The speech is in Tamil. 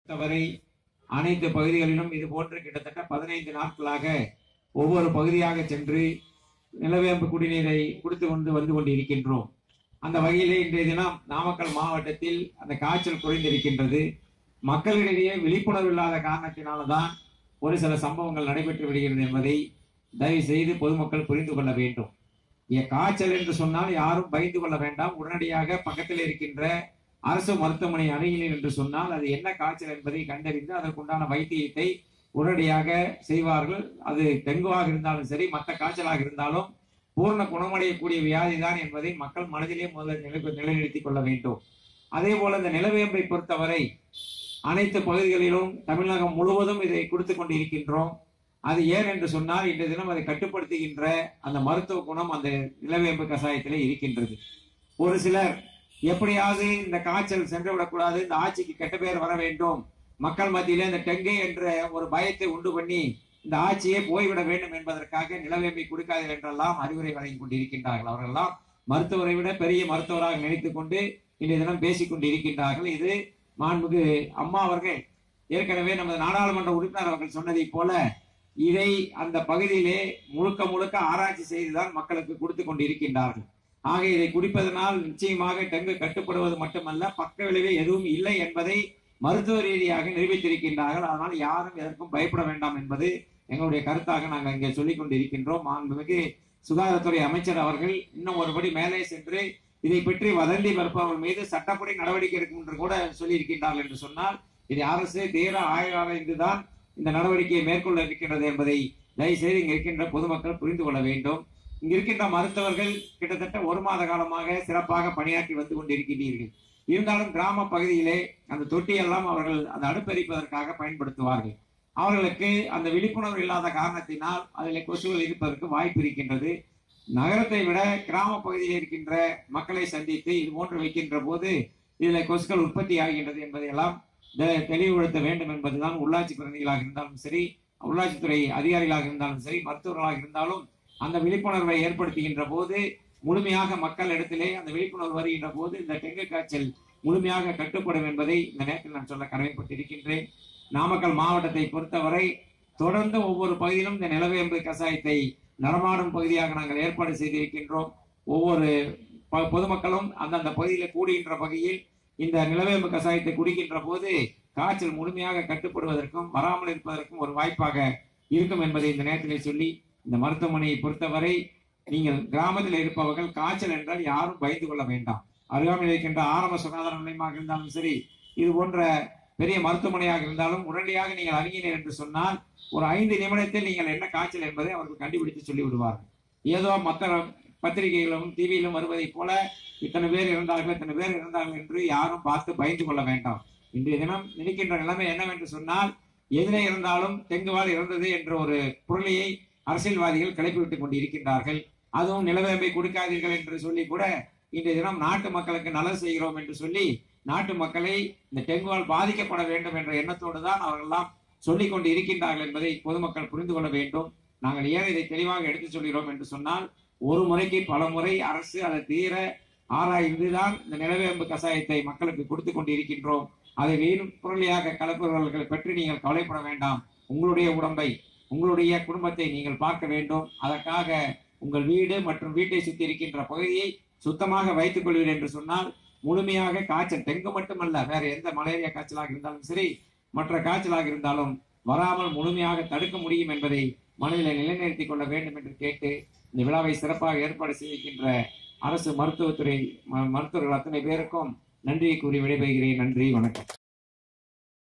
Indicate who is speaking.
Speaker 1: பொறுத்தவரை அனைத்து பகுதிகளிலும் இது போன்று கிட்டத்தட்ட பதினைந்து நாட்களாக ஒவ்வொரு பகுதியாக சென்று நிலவேம்பு குடிநீரை கொடுத்து கொண்டு வந்து கொண்டிருக்கின்றோம் அந்த வகையிலே இன்றைய தினம் நாமக்கல் மாவட்டத்தில் அந்த காய்ச்சல் குறைந்திருக்கின்றது மக்களிடையே விழிப்புணர்வு இல்லாத காரணத்தினால்தான் ஒரு சில சம்பவங்கள் நடைபெற்று விடுகிறது என்பதை தயவு செய்து பொதுமக்கள் புரிந்து கொள்ள வேண்டும் இங்க காய்ச்சல் என்று சொன்னால் யாரும் பயந்து கொள்ள வேண்டாம் உடனடியாக பக்கத்தில் இருக்கின்ற அரசு மருத்துவமனை அணுகினேன் என்று சொன்னால் அது என்ன காய்ச்சல் என்பதை கண்டறிந்து அதற்குண்டான வைத்தியத்தை உடனடியாக செய்வார்கள் அது டெங்குவாக இருந்தாலும் சரி மற்ற காய்ச்சலாக இருந்தாலும் பூர்ண குணமடையக்கூடிய வியாதி தான் என்பதை மக்கள் மனதிலே முதல்ல நிலை நிலைநிறுத்திக் கொள்ள வேண்டும் அதே போல இந்த நிலவேம்பை பொறுத்தவரை அனைத்து பகுதிகளிலும் தமிழகம் முழுவதும் இதை கொடுத்து கொண்டிருக்கின்றோம் அது ஏன் என்று சொன்னால் இன்றைய தினம் அதை கட்டுப்படுத்துகின்ற அந்த மருத்துவ குணம் அந்த நிலவேம்பு கஷாயத்திலே இருக்கின்றது ஒரு சிலர் எப்படியாவது இந்த காய்ச்சல் சென்று விடக்கூடாது இந்த ஆட்சிக்கு கெட்ட பேர் வர வேண்டும் மக்கள் மத்தியிலே இந்த டெங்கு என்ற ஒரு பயத்தை உண்டு பண்ணி இந்த ஆட்சியே போய்விட வேண்டும் என்பதற்காக நிலவேம்பை கொடுக்காதீர்கள் என்றெல்லாம் அறிவுரை வழங்கி கொண்டிருக்கின்றார்கள் அவர்களெல்லாம் மருத்துவரை விட பெரிய மருத்துவராக நினைத்துக் கொண்டு இன்றைய தினம் பேசிக் கொண்டு இருக்கின்றார்கள் இது மாண்புக்கு அம்மா அவர்கள் ஏற்கனவே நமது நாடாளுமன்ற உறுப்பினர் அவர்கள் சொன்னதைப் போல இதை அந்த பகுதியிலே முழுக்க முழுக்க ஆராய்ச்சி செய்துதான் மக்களுக்கு கொடுத்து கொண்டு இருக்கின்றார்கள் ஆக இதை குடிப்பதனால் நிச்சயமாக டெங்கு கட்டுப்படுவது மட்டுமல்ல பக்க விளைவு எதுவும் இல்லை என்பதை மருத்துவ ரீதியாக நிரூபித்திருக்கின்றார்கள் அதனால் யாரும் எதற்கும் பயப்பட வேண்டாம் என்பது எங்களுடைய கருத்தாக நாங்கள் இங்கே சொல்லிக் கொண்டிருக்கின்றோம் மாண்புமிகு சுகாதாரத்துறை அமைச்சர் அவர்கள் இன்னும் ஒருபடி மேலே சென்று இதை பற்றி வதந்தி பரப்பவர்கள் மீது சட்டப்படி நடவடிக்கை எடுக்கும் என்று கூட சொல்லியிருக்கின்றார்கள் என்று சொன்னால் இது அரசு தீர ஆய்வாய்ந்துதான் இந்த நடவடிக்கையை மேற்கொள்ள இருக்கின்றது என்பதை தயவுசெய்து இங்க இருக்கின்ற பொதுமக்கள் புரிந்து கொள்ள வேண்டும் இங்க இருக்கின்ற மருத்துவர்கள் கிட்டத்தட்ட ஒரு மாத காலமாக சிறப்பாக பணியாற்றி வந்து கொண்டிருக்கின்றீர்கள் இருந்தாலும் கிராம பகுதியிலே அந்த தொட்டியெல்லாம் அவர்கள் அந்த அடுப்பெரிப்பதற்காக பயன்படுத்துவார்கள் அவர்களுக்கு அந்த விழிப்புணர்வு இல்லாத காரணத்தினால் அதில் கொசுகள் இருப்பதற்கு வாய்ப்பு இருக்கின்றது நகரத்தை விட கிராம பகுதியில் இருக்கின்ற மக்களை சந்தித்து இது போன்று வைக்கின்ற போது இதில் கொசுக்கள் உற்பத்தி ஆகின்றது என்பதையெல்லாம் தெ- தெளிவுபடுத்த வேண்டும் என்பதுதான் உள்ளாட்சி பிரதிநிதிகளாக இருந்தாலும் சரி உள்ளாட்சித்துறை அதிகாரிகளாக இருந்தாலும் சரி மருத்துவர்களாக இருந்தாலும் அந்த விழிப்புணர்வை ஏற்படுத்துகின்ற போது முழுமையாக மக்கள் இடத்திலே அந்த விழிப்புணர்வு வருகின்ற போது இந்த டெங்கு காய்ச்சல் முழுமையாக கட்டுப்படும் என்பதை இந்த நேரத்தில் நான் சொல்ல கடமைப்பட்டிருக்கின்றேன் நாமக்கல் மாவட்டத்தை பொறுத்தவரை தொடர்ந்து ஒவ்வொரு பகுதியிலும் இந்த நிலவேம்பு கஷாயத்தை நடமாடும் பகுதியாக நாங்கள் ஏற்பாடு செய்திருக்கின்றோம் ஒவ்வொரு ப- பொதுமக்களும் அந்தந்த பகுதியில் கூடுகின்ற வகையில் இந்த நிலவேம்பு கஷாயத்தை குடிக்கின்ற போது காய்ச்சல் முழுமையாக கட்டுப்படுவதற்கும் வராமல் இருப்பதற்கும் ஒரு வாய்ப்பாக இருக்கும் என்பதை இந்த நேரத்தில் சொல்லி இந்த மருத்துவமனையை பொறுத்தவரை நீங்கள் கிராமத்தில் இருப்பவர்கள் காய்ச்சல் என்றால் யாரும் பயந்து கொள்ள வேண்டாம் அருகாமையில் இருக்கின்ற ஆரம்ப சுகாதார நிலையமாக இருந்தாலும் சரி இது போன்ற பெரிய மருத்துவமனையாக இருந்தாலும் உடனடியாக நீங்கள் அணுகினீர் என்று சொன்னால் ஒரு ஐந்து நிமிடத்தில் நீங்கள் என்ன காய்ச்சல் என்பதை அவர்கள் கண்டுபிடித்து சொல்லி விடுவார்கள் ஏதோ மற்ற பத்திரிகைகளும் டிவியிலும் வருவதைப் போல இத்தனை பேர் இருந்தார்கள் இத்தனை பேர் இருந்தார்கள் என்று யாரும் பார்த்து பயந்து கொள்ள வேண்டாம் இன்றைய தினம் நினைக்கின்ற நிலைமை என்னவென்று சொன்னால் எதிரே இருந்தாலும் தெங்குவால் இறந்தது என்ற ஒரு பொருளையை அரசியல்வாதிகள் கிளப்பி விட்டுக் கொண்டு இருக்கின்றார்கள் அதுவும் நிலவேம்பை கொடுக்காதீர்கள் என்று சொல்லி கூட இன்றைய தினம் நாட்டு மக்களுக்கு நல்லது செய்கிறோம் என்று சொல்லி நாட்டு மக்களை இந்த டெங்குவால் பாதிக்கப்பட வேண்டும் என்ற எண்ணத்தோடு தான் அவர்களெல்லாம் சொல்லிக் கொண்டு இருக்கின்றார்கள் என்பதை பொதுமக்கள் புரிந்து கொள்ள வேண்டும் நாங்கள் ஏன் இதை தெளிவாக எடுத்துச் சொல்கிறோம் என்று சொன்னால் ஒரு முறைக்கு பல முறை அரசு அதை தீர ஆராய்ந்துதான் இந்த நிலவேம்பு கஷாயத்தை மக்களுக்கு கொடுத்து கொண்டு இருக்கின்றோம் அதை வீண் பொருளியாக கலப்பவர்களை பற்றி நீங்கள் கவலைப்பட வேண்டாம் உங்களுடைய உடம்பை உங்களுடைய குடும்பத்தை நீங்கள் பார்க்க வேண்டும் அதற்காக உங்கள் வீடு மற்றும் வீட்டை சுற்றி இருக்கின்ற பகுதியை சுத்தமாக வைத்துக் கொள்வீர்கள் என்று சொன்னால் முழுமையாக காய்ச்சல் டெங்கு மட்டுமல்ல வேற எந்த மலேரியா காய்ச்சலாக இருந்தாலும் சரி மற்ற காய்ச்சலாக இருந்தாலும் வராமல் முழுமையாக தடுக்க முடியும் என்பதை மனதில் நிலைநிறுத்திக் கொள்ள வேண்டும் என்று கேட்டு இந்த விழாவை சிறப்பாக ஏற்பாடு செய்திருக்கின்ற அரசு மருத்துவத்துறை ம- மருத்துவர்கள் அத்தனை பேருக்கும் நன்றியை கூறி விடைபெறுகிறேன் நன்றி வணக்கம்